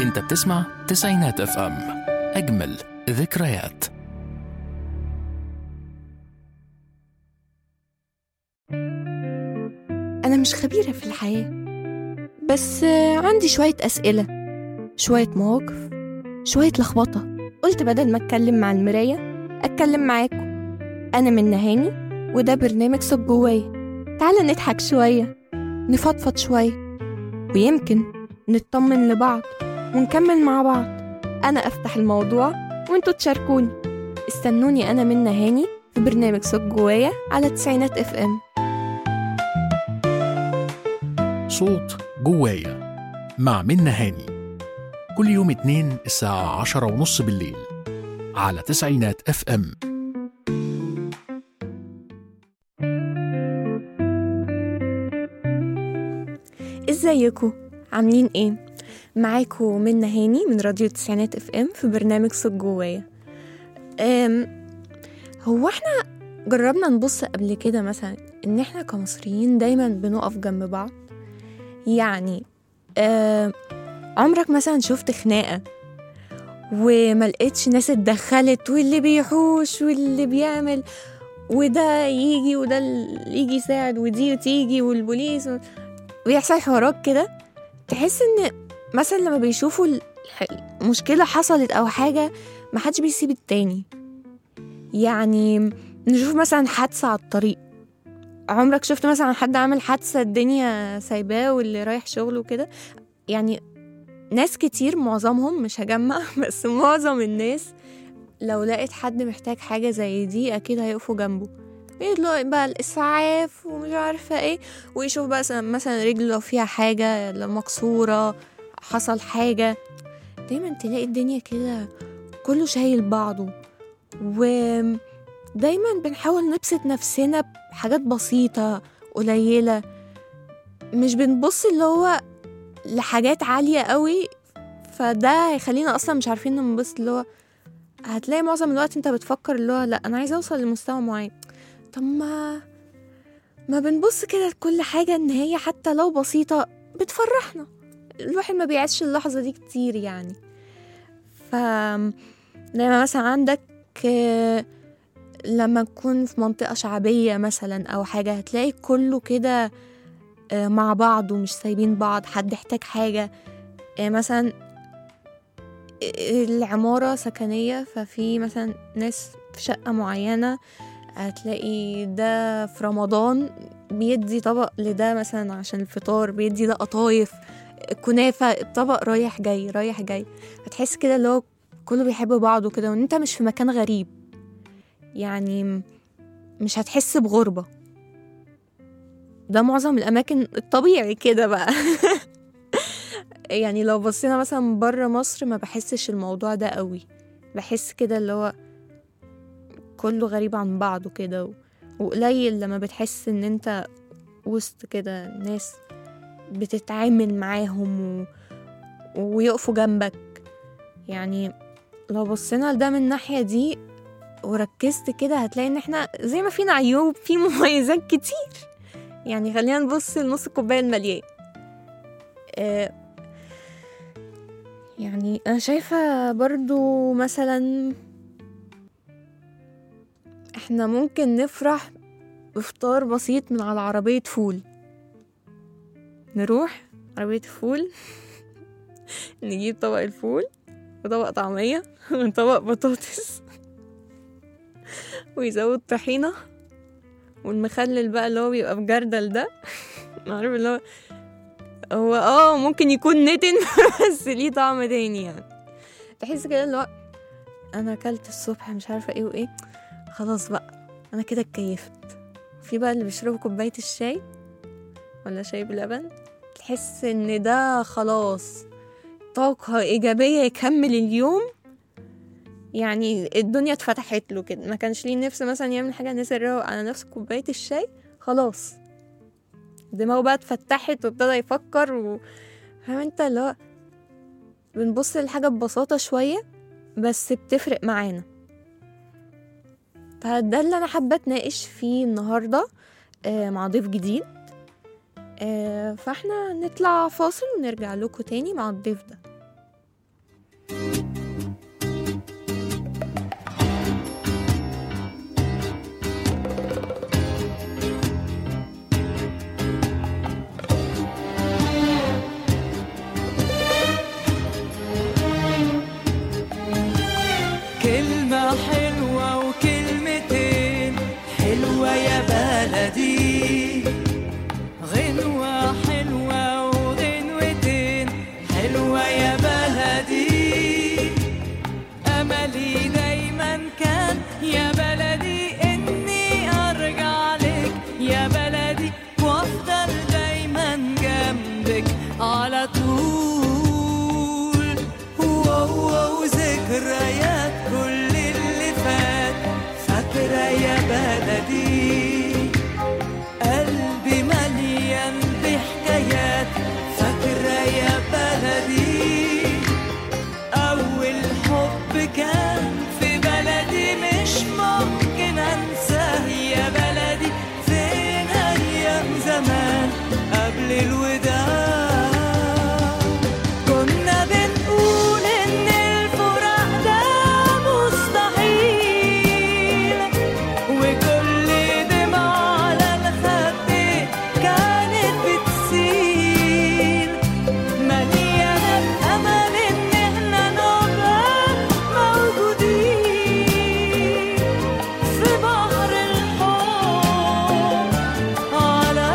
انت بتسمع تسعينات اف ام اجمل ذكريات أنا مش خبيرة في الحياة بس آه، عندي شوية أسئلة شوية مواقف شوية لخبطة قلت بدل ما أتكلم مع المراية أتكلم معاكم أنا من نهاني وده برنامج صب جوايا تعالى نضحك شوية نفضفض شوية ويمكن نطمن لبعض ونكمل مع بعض أنا أفتح الموضوع وانتوا تشاركوني استنوني أنا من نهاني في برنامج صب جوايا على تسعينات اف ام صوت جوايا مع منى هاني كل يوم اتنين الساعة عشرة ونص بالليل على تسعينات اف ام ازيكم عاملين ايه معاكم منى هاني من راديو تسعينات اف ام في برنامج صوت جوايا أم، هو احنا جربنا نبص قبل كده مثلا ان احنا كمصريين دايما بنقف جنب بعض يعني أم، عمرك مثلا شفت خناقة وما لقيتش ناس اتدخلت واللي بيحوش واللي بيعمل وده يجي وده اللي يجي يساعد ودي تيجي والبوليس و... ويحصل حوارات كده تحس ان مثلا لما بيشوفوا الح- المشكلة حصلت او حاجة محدش بيسيب التاني يعني نشوف مثلا حادثة على الطريق عمرك شفت مثلا حد عامل حادثة الدنيا سايباه واللي رايح شغله كده يعني ناس كتير معظمهم مش هجمع بس معظم الناس لو لقيت حد محتاج حاجة زي دي أكيد هيقفوا جنبه يطلق بقى الإسعاف ومش عارفة ايه ويشوف بقى مثلا- مثلا رجله لو فيها حاجة لو مكسورة حصل حاجة دايما تلاقي الدنيا كده كله شايل بعضه ودايما بنحاول نبسط نفسنا بحاجات بسيطة قليلة مش بنبص اللي هو لحاجات عالية قوي فده هيخلينا أصلا مش عارفين ننبسط اللي هو هتلاقي معظم الوقت انت بتفكر اللي هو لا أنا عايزة أوصل لمستوى معين طب ما ما بنبص كده لكل حاجة إن هي حتى لو بسيطة بتفرحنا الواحد ما بيعيش اللحظة دي كتير يعني ف لما مثلا عندك آه، لما تكون في منطقة شعبية مثلا أو حاجة هتلاقي كله كده آه، مع بعض ومش سايبين بعض حد احتاج حاجة آه، مثلا العمارة سكنية ففي مثلا ناس في شقة معينة هتلاقي ده في رمضان بيدي طبق لده مثلا عشان الفطار بيدي ده قطايف كنافة الطبق رايح جاي رايح جاي هتحس كده اللي هو كله بيحب بعضه كده وان انت مش في مكان غريب يعني م- مش هتحس بغربة ده معظم الأماكن الطبيعي كده بقى يعني لو بصينا مثلا بره مصر ما بحسش الموضوع ده قوي بحس كده اللي هو كله غريب عن بعضه كده و- وقليل لما بتحس ان انت وسط كده ناس بتتعامل معاهم و... ويقفوا جنبك يعني لو بصينا لده من الناحية دي وركزت كده هتلاقي ان احنا زي ما فينا عيوب في مميزات كتير يعني خلينا نبص لنص الكوباية المليان آه، يعني انا شايفة برضو مثلا احنا ممكن نفرح بفطار بسيط من على عربية فول نروح عربية فول نجيب طبق الفول وطبق طعمية وطبق بطاطس ويزود طحينة والمخلل بقى اللي هو بيبقى بجردل ده عارف اللي هو هو اه ممكن يكون نتن بس ليه طعم تاني يعني تحس كده اللي هو انا اكلت الصبح مش عارفه ايه وايه خلاص بقى انا كده اتكيفت في بقى اللي بيشربوا كوبايه الشاي ولا شاي بلبن تحس ان ده خلاص طاقة إيجابية يكمل اليوم يعني الدنيا اتفتحت له كده ما كانش ليه نفس مثلا يعمل حاجة نسي يروق على نفس كوباية الشاي خلاص دماغه بقى اتفتحت وابتدى يفكر و... فاهم انت اللي هو بنبص للحاجة ببساطة شوية بس بتفرق معانا فده اللي أنا حابة أتناقش فيه النهاردة آه، مع ضيف جديد آه، فاحنا نطلع فاصل ونرجع لكم تاني مع الضيف ده بلدي قلبي مليان بحكايات فاكرة يا بلدي أول حب كان في بلدي مش ممكن أنساه يا بلدي فين أيام زمان قبل الوداع كنا بنقول إن الفراق ده مستحيل وكل دمعة على الخد كانت بتسيل مليانة الأمل إن إحنا نبقى موجودين في بحر الحب على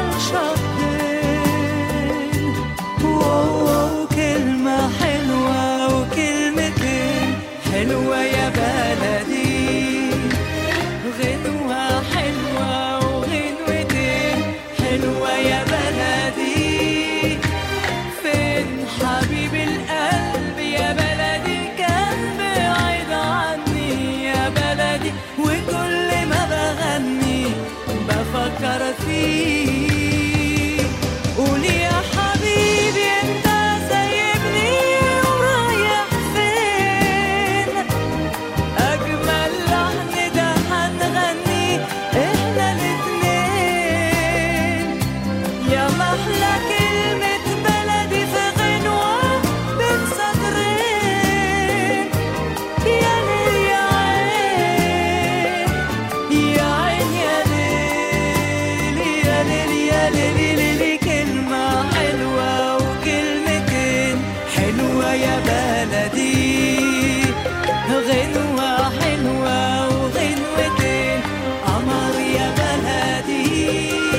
الشطين واو كلمة حلوة وكلمتين حلوة يا بلدي غنوة حلوة وغنوتين حلوة يا بلدي فين حبيب القلب يا بلدي كان بعيد عني يا بلدي وكل ما بغني بفكر فيه قول يا حبيبي انت سايبني ورايح فين أجمل لحن ده هنغني إحنا الاتنين يا محلى كلمة بلدي في غنوة بين سطرين يا ليل يا عين يا عين يا ليل يا ليل يا ليل ليل كلمة حلوة وكلمتين حلوة يا بلدي غنوة حلوة وغنوتين قمر يا بلدي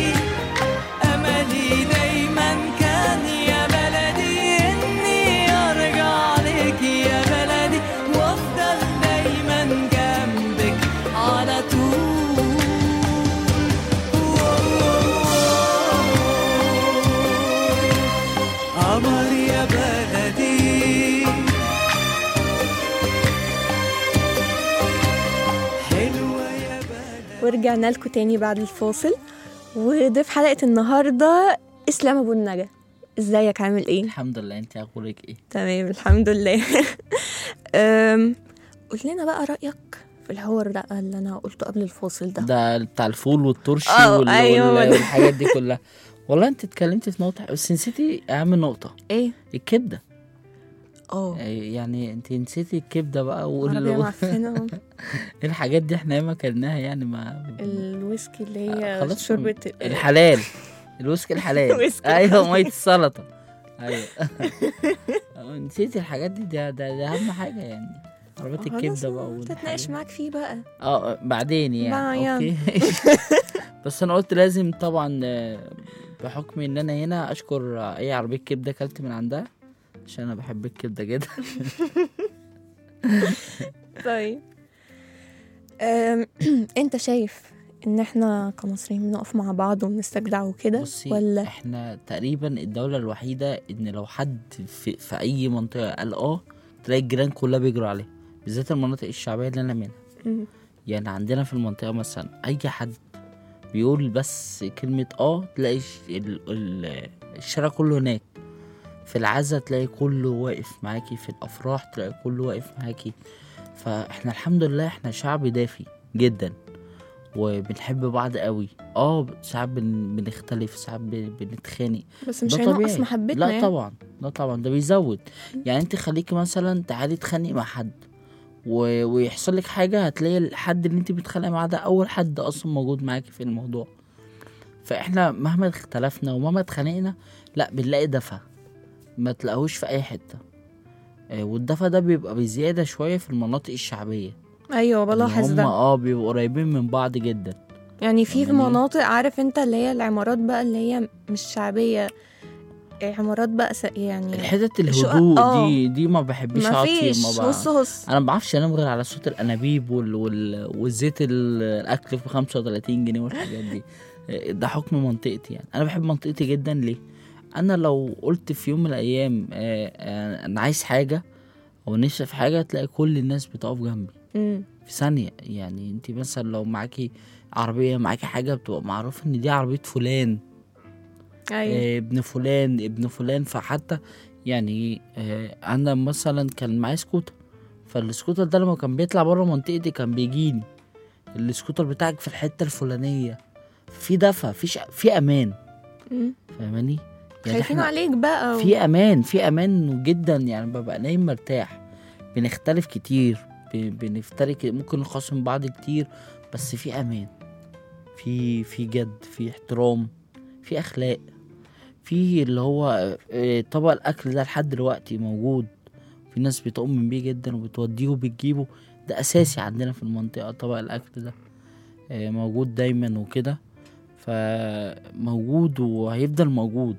أملي دايما كان يا بلدي إني أرجع لك يا بلدي وأفضل دايما جنبك على طول قمر يا بلدي حلوة يا بلدي ورجعنا لكم تاني بعد الفاصل وضيف حلقة النهاردة إسلام أبو النجا ازيك عامل ايه؟ الحمد لله انت اخبارك ايه تمام الحمد لله أم، قول لنا بقى رأيك في الحوار ده اللي أنا قلته قبل الفاصل ده ده بتاع الفول والترشي اه، وال... ايوه وال... ده. والحاجات دي كلها والله انت اتكلمتي في نقطه بس نسيتي اهم نقطه ايه؟ الكبده اه يعني انت نسيتي الكبده بقى عربية وال... معفنة الحاجات دي احنا ياما كلناها يعني ما الويسكي اللي هي خلاص شوربة الحلال الويسكي الحلال الويسكي ايوه ميه السلطه ايوه نسيتي الحاجات دي ده ده, ده اهم حاجه يعني عربية خلاص، الكبده بقى تتناقش والحاجات معاك فيه بقى اه بعدين يعني بعدين. اوكي بس انا قلت لازم طبعا آه، بحكم ان انا هنا اشكر آه، اي عربيه كبده اكلت من عندها عشان انا بحب الكبده جدا طيب أم، انت شايف ان احنا كمصريين بنقف مع بعض وبنستجدع وكده بصي ولا احنا تقريبا الدوله الوحيده ان لو حد في, في اي منطقه قال اه تلاقي الجيران كلها بيجروا عليه بالذات المناطق الشعبيه اللي انا منها مم. يعني عندنا في المنطقة مثلا أي حد بيقول بس كلمة اه تلاقي ش- ال- ال- الشارع كله هناك في العزا تلاقي كله واقف معاكي في الأفراح تلاقي كله واقف معاكي فاحنا الحمد لله احنا شعب دافي جدا وبنحب بعض قوي اه ساعات بن- بنختلف ساعات بن- بنتخانق بس مش ده هينقص طبيعي محبتنا لا يعني. طبعا لا طبعا ده بيزود يعني انت خليكي مثلا تعالي تخانقي مع حد و... ويحصل لك حاجه هتلاقي الحد اللي انت بتتخانقي معاه ده اول حد اصلا موجود معاكي في الموضوع فاحنا مهما اختلفنا ومهما اتخانقنا لا بنلاقي دفى ما تلاقوش في اي حته آه، والدفى ده بيبقى بزياده شويه في المناطق الشعبيه ايوه بلاحظ هم ده اه بيبقوا قريبين من بعض جدا يعني في في فاهماني؟ مناطق عارف انت اللي هي العمارات بقى اللي هي مش شعبية عمارات بقى س... يعني الحتت الشقق- الهدوء آه. دي دي ما بحبش ما اقعد فيها فيش ما بقى. هص هص انا ما بعرفش انام غير على صوت الانابيب وال... وال... والزيت ال- الاكل ب 35 جنيه والحاجات دي ده حكم منطقتي يعني انا بحب منطقتي جدا ليه انا لو قلت في يوم من الايام آه، آه، انا عايز حاجه او نفسي في حاجه تلاقي كل الناس بتقف جنبي مم. في ثانيه يعني انت مثلا لو معاكي عربيه معاكي حاجه بتبقى معروف ان دي عربيه فلان ايوه آه، ابن فلان ابن فلان فحتى يعني آه، انا مثلا كان معايا سكوتر فالسكوتر ده لما كان بيطلع بره منطقتي كان بيجيني السكوتر بتاعك في الحته الفلانيه في دفى في ش... في امان مم. فاهماني خايفين عليك بقى و... في امان في امان جدا يعني ببقى نايم مرتاح بنختلف كتير ب- بنفترق ممكن نخاصم بعض كتير بس في امان في في جد في احترام في اخلاق في اللي هو آه، طبق الاكل ده لحد دلوقتي موجود في ناس بتؤمن بيه جدا وبتوديه وبتجيبه ده اساسي عندنا في المنطقه طبق الاكل ده آه، موجود دايما وكده فموجود وهيفضل موجود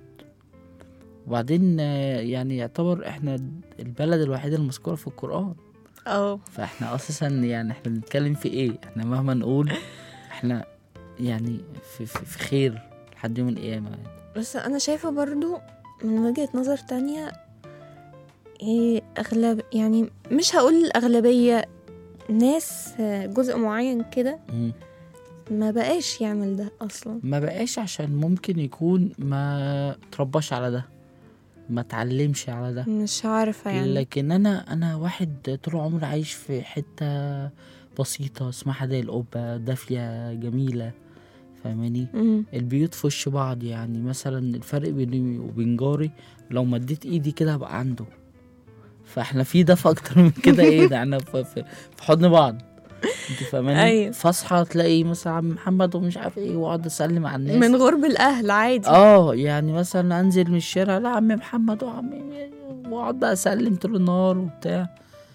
وبعدين آه، يعني يعتبر احنا البلد الوحيدة المذكورة في القرآن اه فاحنا اساسا يعني احنا بنتكلم في ايه احنا مهما نقول احنا يعني في, في, في خير لحد يوم القيامة يعني. بس انا شايفه برضو من وجهه نظر تانية إيه اغلب يعني مش هقول الاغلبيه ناس آه، جزء معين كده مم. ما بقاش يعمل ده اصلا ما بقاش عشان ممكن يكون ما ترباش على ده ما تعلمش على ده مش عارفه يعني لكن انا انا واحد طول عمري عايش في حته بسيطه اسمها حدائق القبه دافيه جميله فاهماني مم. البيوت في وش بعض يعني مثلا الفرق بيني وبين جاري لو مديت ايدي كده هبقى عنده فاحنا في دفى اكتر من كده ايه ده احنا في, في, في حضن بعض انت فاهماني أيوة. فاصحى تلاقي مثلا عم محمد ومش عارف ايه واقعد اسلم على الناس من غرب الاهل عادي اه يعني مثلا انزل من الشارع لا عم محمد وعم واقعد بقى اسلم طول النهار وبتاع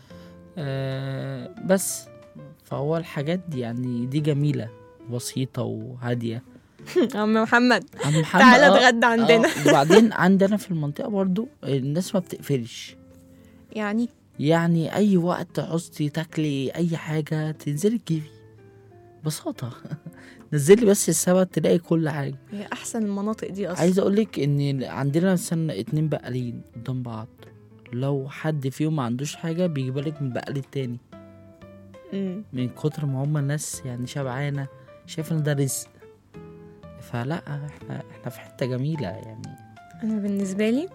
آه بس فهو الحاجات دي يعني دي جميله بسيطه وهاديه عم محمد عم محمد تعالى آه، اتغدى عندنا آه وبعدين عندنا في المنطقه برضو الناس ما بتقفلش يعني يعني اي وقت عوزتي تاكلي اي حاجه تنزلي تجيبي ببساطه نزلي بس السبت تلاقي كل حاجه هي احسن المناطق دي اصلا عايز اقولك ان عندنا مثلا اتنين بقالين قدام بعض لو حد فيهم ما عندوش حاجه بيجيب لك من البقال التاني مم. من كتر ما هم الناس يعني شبعانه شايفه ان ده رزق فلا احنا احنا في حته جميله يعني انا بالنسبه لي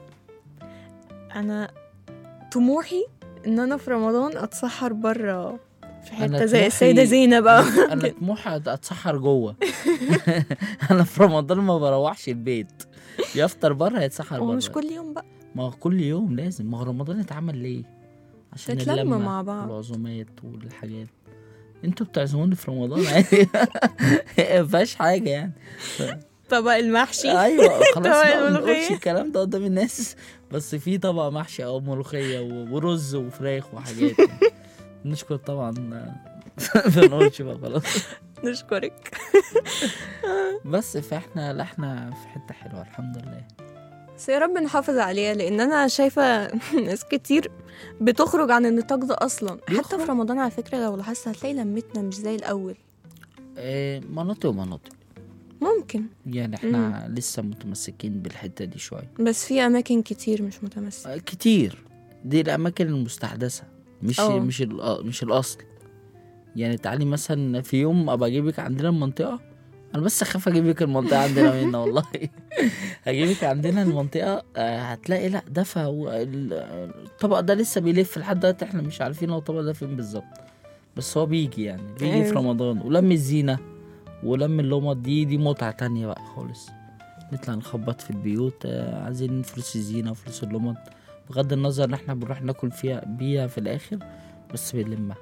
انا طموحي ان انا في رمضان اتسحر بره في أنا حته زي طموحي- السيده زينب بقى انا أنا طموحي اتسحر جوه انا في رمضان ما بروحش البيت يفطر بره يتسحر هو بره مش كل يوم بقى ما هو كل يوم لازم ما هو رمضان اتعمل ليه عشان تتلم اللمة مع بعض. والعزومات والحاجات انتوا بتعزموني في رمضان عادي ما فيهاش حاجه يعني طبق المحشي ايوه خلاص طبق بقى ما الملوخية. نقولش الكلام ده قدام الناس بس في طبق محشي او ملوخيه و- ورز وفراخ وحاجات يعني. نشكر طبعا ما نقولش بقى خلاص نشكرك بس فاحنا لا احنا في حته حلوه الحمد لله بس يا رب نحافظ عليها لان انا شايفه ناس كتير بتخرج عن النطاق ده اصلا حتى بيخرج. في رمضان على فكره لو لاحظت هتلاقي لمتنا مش زي الاول آه، مناطق ومناطق ممكن يعني احنا لسه متمسكين بالحته دي شويه بس في اماكن كتير مش متمسكه آه، كتير دي الاماكن المستحدثه مش أه. مش الأ- مش الاصل يعني تعالي مثلا في يوم ابقى اجيبك عندنا المنطقه انا بس اخاف اجيبك المنطقه عندنا منا والله هجيبك عندنا المنطقه آه، هتلاقي لا دفى وال- الطبق ده لسه بيلف لحد دلوقتي احنا مش عارفين هو الطبق ده فين بالظبط بس هو بيجي يعني بيجي في أيوة. رمضان ولم الزينه ولم اللومات دي دي متعه تانية بقى خالص نطلع نخبط في البيوت آه، عايزين فلوس الزينه وفلوس اللومات بغض النظر ان احنا بنروح ناكل فيها بيها في الاخر بس بنلمها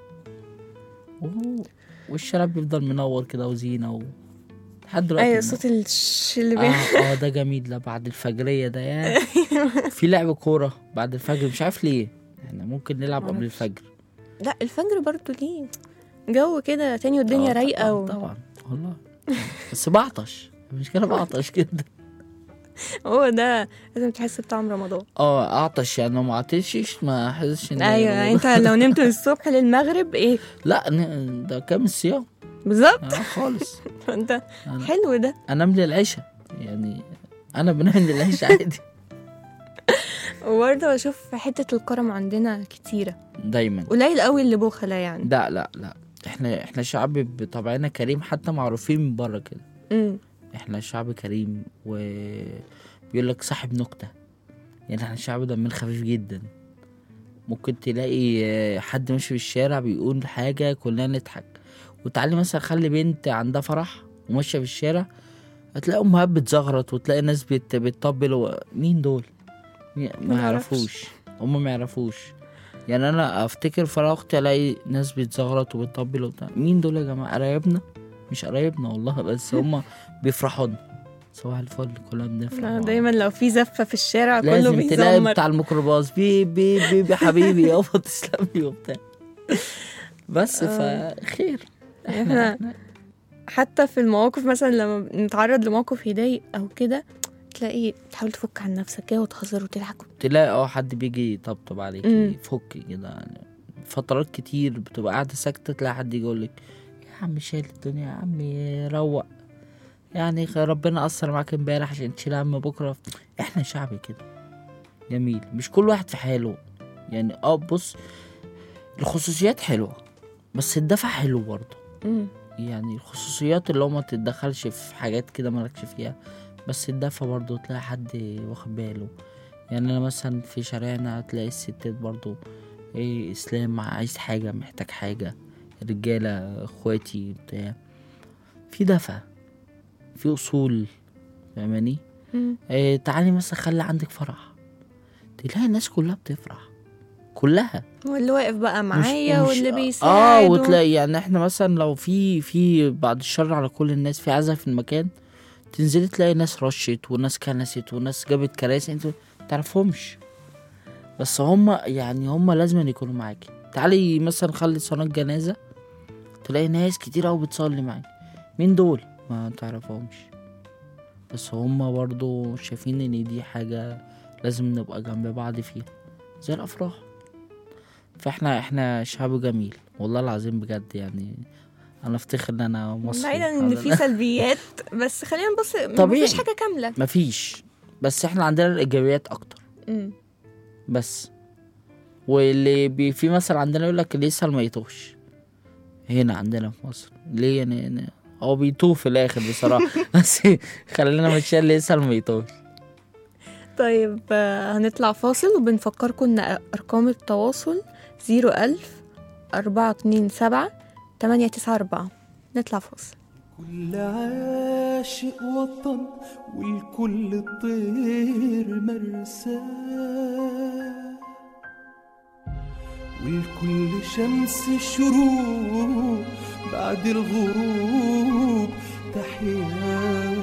و- والشارع بيفضل منور كده وزينه و... لحد دلوقتي ايوه منور. صوت الش اللي بي... اه اه ده جميل ده بعد الفجريه ده يا في لعب كوره بعد الفجر مش عارف ليه احنا ممكن نلعب قبل معرفش. الفجر لا الفجر برضو ليه جو كده تاني والدنيا آه، رايقه طبعا, و... طبعا والله بس بعطش المشكله بعطش كده هو ده لازم تحس بطعم رمضان اه اعطش يعني لو ما عطشش ما احسش ان ايوه يعني انت لو نمت من الصبح للمغرب ايه لا ن- ده كام الصيام بالظبط اه خالص انت أنا- حلو ده انام للعشاء يعني انا بنام للعشاء عادي وبرضه بشوف حتة الكرم عندنا كتيرة دايما قليل قوي اللي بخلة يعني لا لا لا احنا احنا شعب بطبعنا كريم حتى معروفين من بره كده امم احنا شعب كريم وبيقول لك صاحب نكتة يعني احنا شعب دمنا خفيف جدا ممكن تلاقي آه، حد ماشي في الشارع بيقول حاجة كلنا نضحك وتعالي مثلا خلي بنت عندها فرح وماشية في الشارع هتلاقي أمهات بتزغرط وتلاقي ناس بت... بتطبل و... مين دول؟ مين- ما ما يعرفوش هم ما يعرفوش يعني أنا أفتكر فرح أختي ألاقي ناس بتزغرط وبتطبل وبتاع مين دول يا جماعة قرايبنا؟ مش قرايبنا والله بس هم بيفرحوا لنا صباح الفل كلنا بنفرح مع بعض. دايما لو في زفة في الشارع كله لازم تلاقي بيزمر بتاع الميكروباص بي بي بي, بي حبيبي يابا تسلم لي وبتاع بس آه. فخير احنا حتى في المواقف مثلا لما بنتعرض لموقف يضايق او كده تلاقي تحاول تفك عن نفسك كده وتهزر وتضحك تلاقي اه حد بيجي يطبطب عليك مم. يفك كده يعني فترات كتير بتبقى قاعدة ساكتة تلاقي حد يجي يقول لك يا عم شايل الدنيا يا عم روق يعني خ- ربنا أثر معاك امبارح عشان تشيل هم بكرة احنا شعب كده جميل مش كل واحد في حاله يعني اه بص الخصوصيات حلوة بس الدفع حلو برضه مم. يعني الخصوصيات اللي هو ما تتدخلش في حاجات كده مالكش فيها بس الدفع برضو تلاقي حد واخد باله يعني انا مثلا في شارعنا هتلاقي الستات برضو ايه اسلام عايز حاجة محتاج حاجة رجالة اخواتي بتاع في دفع في اصول فاهماني مم. إيه تعالي مثلا خلي عندك فرح تلاقي الناس كلها بتفرح كلها واللي واقف بقى مش- معايا مش- واللي اه بيساعد وتلاقي يعني احنا مثلا لو في في بعد الشر على كل الناس في عزا في المكان تنزلي تلاقي ناس رشت وناس كنست وناس جابت كراسي انت متعرفهمش بس هم يعني هم لازم يكونوا معاكي تعالي مثلا خلي صلاة جنازة تلاقي ناس كتير أوي بتصلي معاكي مين دول ما تعرفهمش بس هم برضو شايفين ان دي حاجة لازم نبقى جنب بعض فيها زي الأفراح فاحنا احنا شعب جميل والله العظيم بجد يعني انا افتخر ان انا مصري بعيدا ان الحمد في لله. سلبيات بس خلينا نبص طبيعي. مفيش حاجة كاملة مفيش بس احنا عندنا الايجابيات اكتر مم. بس واللي بي في مثل عندنا يقول لك اللي يسهل ما يتوهش هنا عندنا في مصر ليه يعني يعني هو بيتوه في الاخر بصراحه بس خلينا ماشيين اللي يسهل ما يتوهش طيب آه، هنطلع فاصل وبنفكركم ان ارقام التواصل زيرو ألف أربعة اتنين سبعة تمانية تسعة أربعة نطلع فاصل كل عاشق وطن والكل طير مرساه والكل شمس شروق بعد الغروب تحيا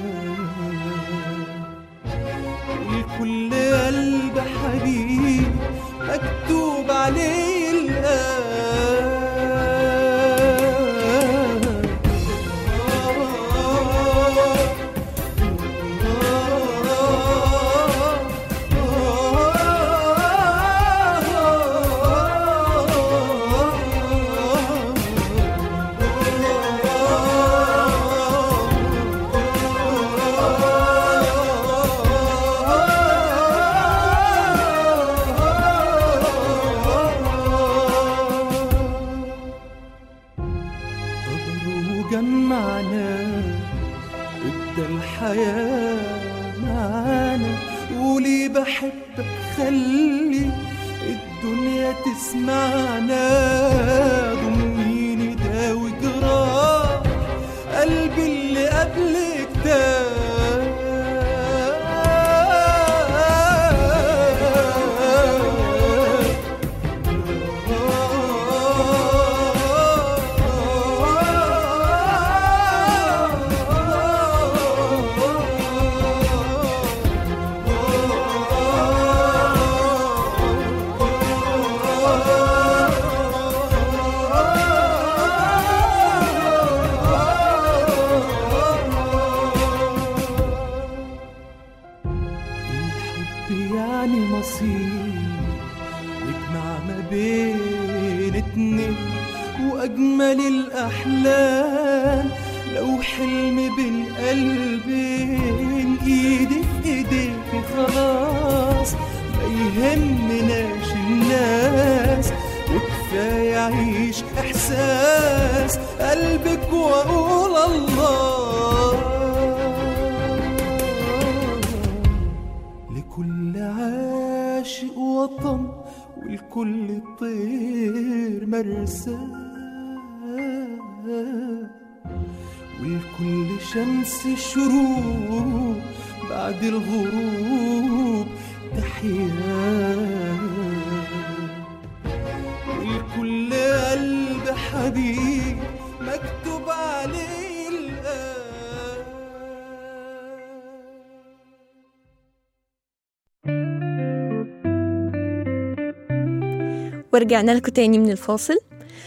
والكل قلب حبيب مكتوب عليه الآن قدر وجمعنا ادى الحياة معانا قولي بحبك خلي الدنيا تسمعنا ضميني داوي جراح قلبي اللي قبلك تاه الحب يعني مصير يجمع ما بين اتنين واجمل الاحلام لو حلم بين قلبين ايدي في ايديكي خلاص ما ما يهمناش الناس وكفاية عيش إحساس قلبك وأقول الله لكل عاشق وطن ولكل طير مرساه ولكل شمس شروق بعد الغروب تحيا ولكل قلب حبيب مكتوب عليه الآن ورجعنا لكم تاني من الفاصل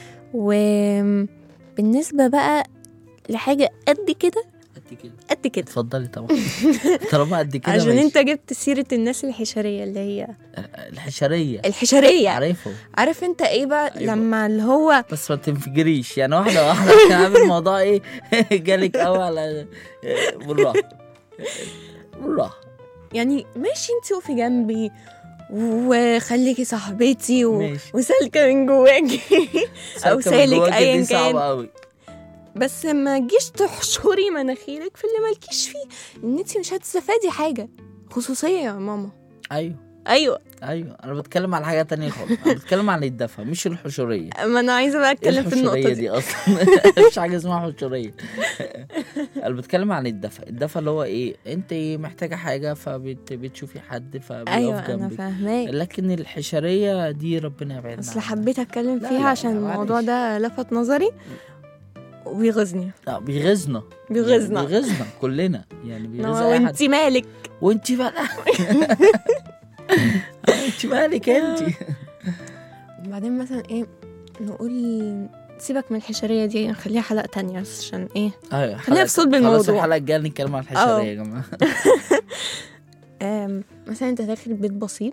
وبالنسبة بقى لحاجة قد كده قد كده قد كده اتفضلي طبعا طالما قد كده عشان ماشي. انت جبت سيرة الناس الحشرية اللي هي الحشرية الحشرية عارفه عارف انت ايه بقى أيوة. لما اللي هو بس ما تنفجريش يعني واحدة واحدة كان عامل الموضوع ايه جالك قوي على بالراحة بالراحة يعني ماشي انت وقفي جنبي وخليكي صاحبتي و... ماشي. وسالكة من جواكي او سالكة من سالك جواكي ايا دي صعبة كان قوي بس ما تجيش تحشري مناخيرك في اللي مالكيش فيه ان انت مش هتستفادي حاجة خصوصية يا ماما ايوه ايوه ايوه انا بتكلم على حاجة تانية خالص انا بتكلم عن الدفع مش الحشرية ما انا عايزة بقى ايه اتكلم في النقطة الحشرية دي دي اصلا مش حاجة اسمها حشرية انا بتكلم عن الدفع الدفع اللي هو ايه انت محتاجة حاجة فبتشوفي حد فبيقف ايوه انا جنبك فاهماك لكن الحشرية دي ربنا يبعدنا اصل عنها. حبيت اتكلم لا، فيها لا، عشان لا، الموضوع معلش. ده لفت نظري وبيغيظني لا بيغيظنا بيغيظنا يعني بيغيظنا كلنا يعني بيغيظ إنما اي حد وانت مالك وانت بقى انت مالك انت وبعدين مثلا ايه نقول سيبك من الحشرية دي نخليها حلقة تانية بس عشان ايه ايوه خلينا في صلب خلاص الموضوع. الحلقه الجايه نتكلم عن الحشريه يا جماعه آم، مثلا انت داخل بيت بسيط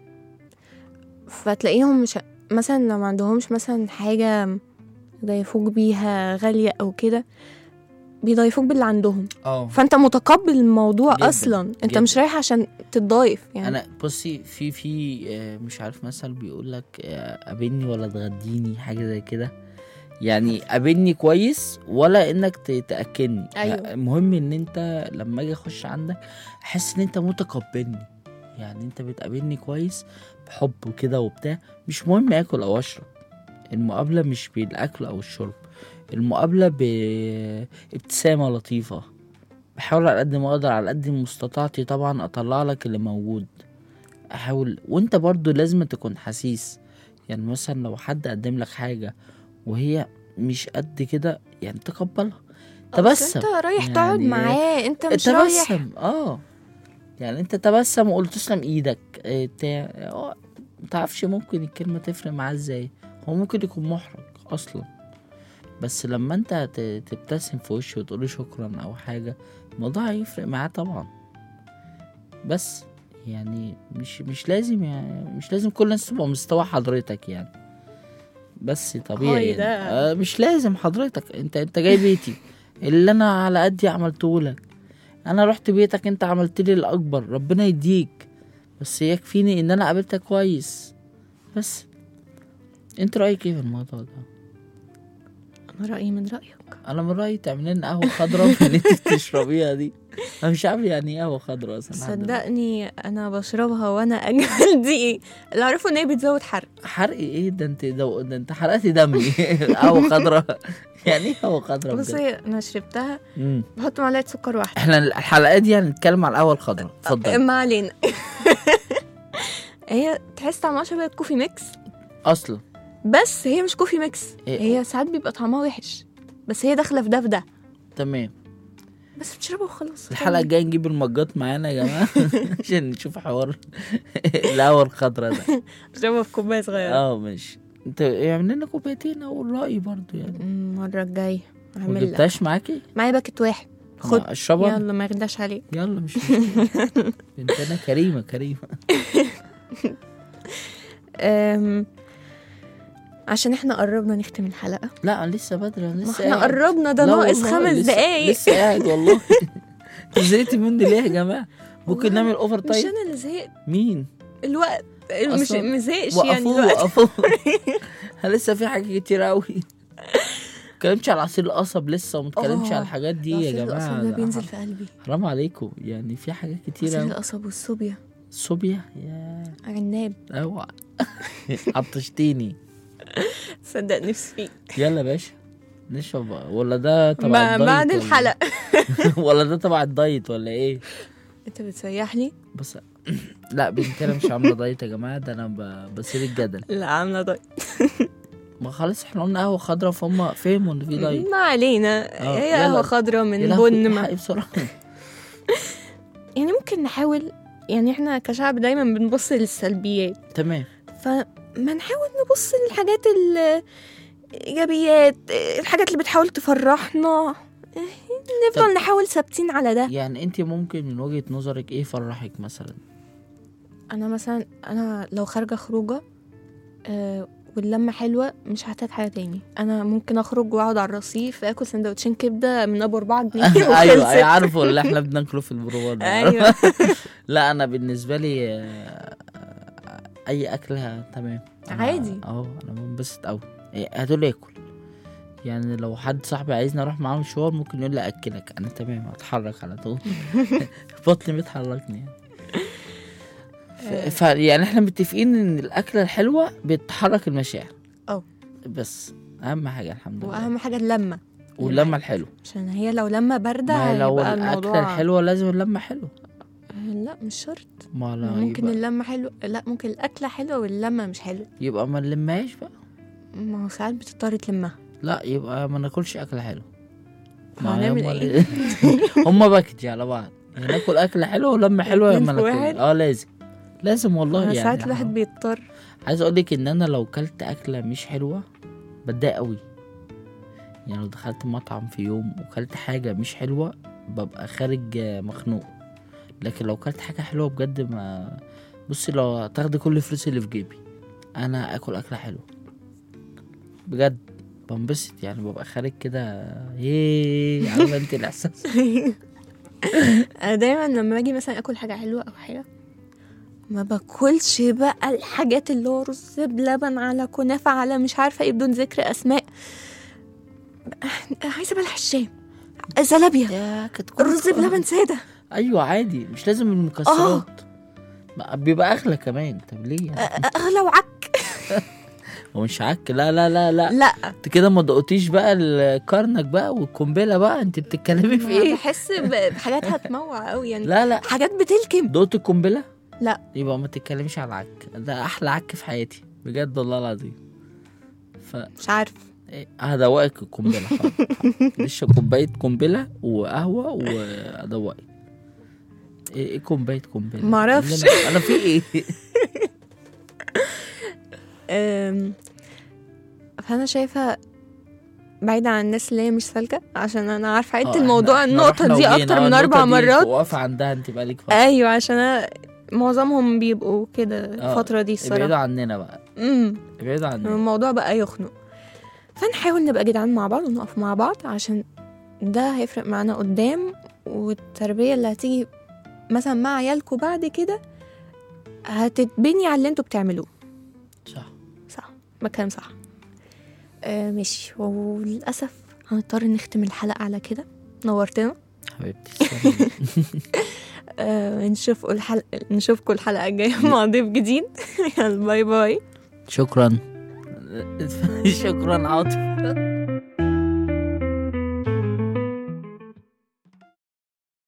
فتلاقيهم مش مثلا لو ما عندهمش مثلا حاجة يضيفوك بيها غالية أو كده بيضيفوك باللي عندهم اه فانت متقبل الموضوع جداً، اصلا انت جداً. مش رايح عشان تتضايف يعني انا بصي في في آه، مش عارف مثل بيقول لك آه، قابلني ولا تغديني حاجه زي كده يعني قابلني كويس ولا انك ت- تاكلني أيوة. المهم ان انت لما اجي اخش عندك احس ان انت متقبلني يعني انت بتقابلني كويس بحب وكده وبتاع مش مهم اكل او اشرب المقابله مش بالاكل او الشرب المقابله بابتسامه لطيفه بحاول على قد ما اقدر على قد مستطاعتي طبعا اطلع لك اللي موجود احاول وانت برضو لازم تكون حسيس يعني مثلا لو حد قدم لك حاجه وهي مش قد كده يعني تقبلها تبسم أصل انت رايح تقعد يعني معاه انت مش رايح تبسم اه يعني انت تبسم وقلت تسلم ايدك اه، بتاع اه، متعرفش ممكن الكلمة تفرق معاه ازاي هو ممكن يكون محرج اصلا بس لما انت ت- تبتسم في وشه وتقول شكرا او حاجة الموضوع هيفرق معاه طبعا بس يعني مش مش لازم يعني مش لازم كل الناس تبقى مستوى حضرتك يعني بس طبيعي هاي يعني. ده. آه مش لازم حضرتك انت انت جاي بيتي اللي انا على قدي عملته لك انا رحت بيتك انت عملت لي الاكبر ربنا يديك بس يكفيني ان انا قابلتك كويس بس انت رايك ايه في الموضوع ده انا رايي من رايك انا من رايي تعمل لنا قهوه خضراء في اللي انت بتشربيها دي انا مش عارف يعني ايه قهوه خضراء اصلا لحد دلوقتي. صدقني انا بشربها وانا اجمل دي ايه اللي اعرفه ان هي بتزود حرق حرق ايه ده انت ده, ده انت حرقتي دمي قهوه خضراء يعني ايه قهوه خضراء بجد؟ بصي انا شربتها مم. بحط معلقه سكر واحده احنا الحلقات دي هنتكلم على القهوه الخضراء اتفضل ما علينا هي تحس طعمها شبه الكوفي ميكس اصلا بس هي مش كوفي ميكس إيه؟ هي ساعات بيبقى طعمها وحش بس هي داخله في ده في ده تمام بس بتشربها وخلاص الحلقه الجايه نجيب المجات معانا يا جماعه عشان نشوف حوار القهوه الخضراء ده بتشربها في كوبايه صغيره اه ماشي انت اعمل لنا كوبايتين او الراي برضو يعني المره الجايه ما اعمل لك جبتهاش معاكي معايا باكت واحد خد ما اشربها يلا ما يغداش عليك يلا مش مشكله بنتنا كريمه كريمه أم... عشان احنا قربنا نختم الحلقه لا لسه بدري انا ما لسه احنا قاعد. قربنا ده لا ناقص والله، خمس لسه- دقايق لسه قاعد والله زهقت مني ليه يا جماعه ممكن والله نعمل اوفر مش تايم انا اللي زهقت مين الوقت مش أصلاً مزهقش يعني وقفوه الوقت وقفوه لسه في حاجات كتير قوي متكلمش على عصير القصب لسه ومتكلمش آه، على الحاجات دي يا عصير جماعه القصب ده ده بينزل في قلبي حرام عليكم يعني في حاجات كتير عصير قوي القصب والصوبيا صوبيا يا عناب اوعى عطشتيني صدق نفسي فيك يلا يا باشا نشرب ولا ده تبع ما- الدايت بعد ولا- الحلقة ولا ده تبع الدايت ولا ايه انت بتسيح لي بس لا بنتي انا مش عامله دايت يا جماعه ده انا ب- بسيب الجدل لا عاملة دايت ما خلاص احنا قلنا قهوه خضراء فهم فهموا ان في دايت ما علينا آه، هي يلا. قهوة خضراء من يا لهوي، بن ما الحقي بسرعه يعني ممكن نحاول يعني احنا كشعب دايما بنبص للسلبيات تمام فما نحاول نبص للحاجات الإيجابيات الحاجات اللي بتحاول تفرحنا نفضل طب- نحاول ثابتين على ده يعني انت ممكن من وجهه نظرك ايه يفرحك مثلا أنا مثلا أنا لو خارجة خروجة آه واللمة حلوة مش هحتاج حاجة تاني أنا ممكن أخرج وأقعد على الرصيف آكل سندوتشين كبدة من أبو أربعة جنيه ايوه ايوه وخلصت. عارفه اللي احنا بناكله في البروفات ده. أيوه لا انا بالنسبه لي آه، اي اكله تمام أنا- عادي. اه انا بنبسط قوي هتقول اكل يعني لو حد صاحبي عايزني اروح معاه مشوار ممكن يقول لي اكلك انا تمام هتحرك على طول بطني بتحركني يعني ف... ف... يعني احنا متفقين ان الاكله الحلوه بتحرك المشاعر اه. بس اهم حاجه الحمد لله وأهم حاجة اللمة واللمه الحلوه عشان هي لو لمة باردة ما لو هيبقى الاكله الموضوع الحلوه لازم اللمه حلوه لا مش شرط ما لا ممكن يبقى, اللمة حلوة لا ممكن الأكلة حلوة واللمة مش حلوة يبقى ما نلمهاش بقى ما هو ساعات بتضطر تلمها لا يبقى ما ناكلش اكله حلوه ما هنعمل هما إيه؟ ال- هما باكج على بعض يعني ناكل اكله حلوه ولما حلوه اتنين لما في ناكل واحد؟ اه لازم لازم والله أنا يعني ساعات الواحد بيضطر عايز اقول لك ان انا لو كلت اكله مش حلوه بتضايق قوي يعني لو دخلت مطعم في يوم وكلت حاجه مش حلوه ببقى خارج آه، مخنوق لكن لو كلت حاجه حلوه بجد ما بصي لو تاخدي كل فلوس اللي في جيبي انا اكل اكله حلوه بجد بنبسط يعني ببقى خارج كده ايه عارفه انت الاحساس أنا دايما لما باجي مثلا آكل حاجة حلوة أو حاجة ما باكلش بقى الحاجات اللي هو رز بلبن على كنافة على مش عارفة ايه بدون ذكر أسماء عايزة بلح الشام زلابيا يا كانت الرز بلبن سادة ايوه عادي مش لازم المكسرات ما- بيبقى اغلى كمان طب ليه يعني؟ أغلى وعك هو مش عك لا لا لا لا لا انت كده ما دقتيش بقى الكرنك بقى والقنبله بقى انت بتتكلمي في ايه بحس ب- بحاجات هتموع قوي يعني لا لا حاجات بتلكم دقت القنبله لا. يبقى ما تتكلميش على العك ده احلى عك في حياتي بجد والله العظيم ف مش عارف إيه، هدوقك القنبله حاضر. لسه كوبايه قنبله وقهوه وادوقك ايه إيه كوبايه قنبله معرفش. انا أنا في ايه أم، فانا شايفه بعيدة عن الناس اللي هي مش سالكة عشان انا عارفة آه، عدت إحنا- الموضوع إحنا النقطة رحنا دي وجينا. اكتر آه، من النقطة اربع دي مرات واقفه عندها انت بقالك فتره ايوه عشان انا معظمهم بيبقوا كده آه، الفترة دي ابعدوا الصراحة عننا بقى امم ابعدوا عننا الموضوع بقى يخنق فنحاول نبقى جدعان مع بعض ونقف مع بعض عشان ده هيفرق معانا قدام والتربية اللي هتيجي مثلا مع عيالكوا بعد كده هتتبني على اللي انتوا بتعملوه صح صح بكلام صح آه ماشي وللأسف هنضطر نختم الحلقة على كده نورتنا حبيبتي تسلمي. آه نشوفكم الحلقة نشوفكم الحلقة الجاية مع ضيف جديد يلا باي باي شكرا شكرا عاطف